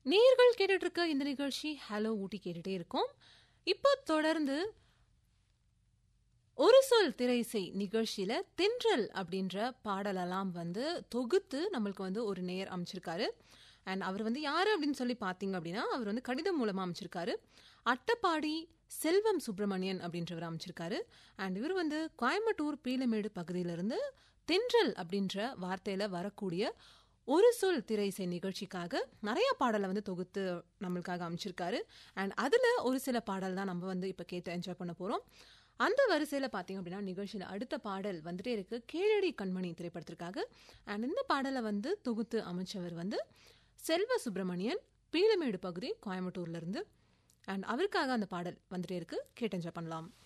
நேர்கள் கேட்டுட்டு இருக்க இந்த நிகழ்ச்சி ஹலோ ஊட்டி கேட்டுட்டே இருக்கோம் இப்போ தொடர்ந்து ஒரு சொல் திரைசை நிகழ்ச்சியில தென்றல் அப்படின்ற பாடலெல்லாம் வந்து தொகுத்து நம்மளுக்கு வந்து ஒரு நேர் அமைச்சிருக்காரு அண்ட் அவர் வந்து யாரு அப்படின்னு சொல்லி பார்த்தீங்க அப்படின்னா அவர் வந்து கடிதம் மூலமா அமைச்சிருக்காரு அட்டப்பாடி செல்வம் சுப்பிரமணியன் அப்படின்றவர் அமைச்சிருக்காரு அண்ட் இவர் வந்து கோயம்புத்தூர் பீலமேடு பகுதியிலிருந்து தென்றல் அப்படின்ற வார்த்தையில வரக்கூடிய ஒரு சொல் திரைசை நிகழ்ச்சிக்காக நிறைய பாடலை வந்து தொகுத்து நம்மளுக்காக அமைச்சிருக்காரு அண்ட் அதுல ஒரு சில பாடல் தான் நம்ம வந்து இப்ப கேட்டு என்ஜாய் பண்ண போறோம் அந்த வரிசையில பாத்தீங்க அப்படின்னா நிகழ்ச்சியில அடுத்த பாடல் வந்துட்டே இருக்கு கேளடி கண்மணி திரைப்படத்திற்காக அண்ட் இந்த பாடலை வந்து தொகுத்து அமைச்சவர் வந்து செல்வ சுப்பிரமணியன் பீலமேடு பகுதி கோயம்புத்தூர்ல இருந்து அண்ட் அவருக்காக அந்த பாடல் வந்துட்டே இருக்கு கேட்டு என்ஜாய் பண்ணலாம்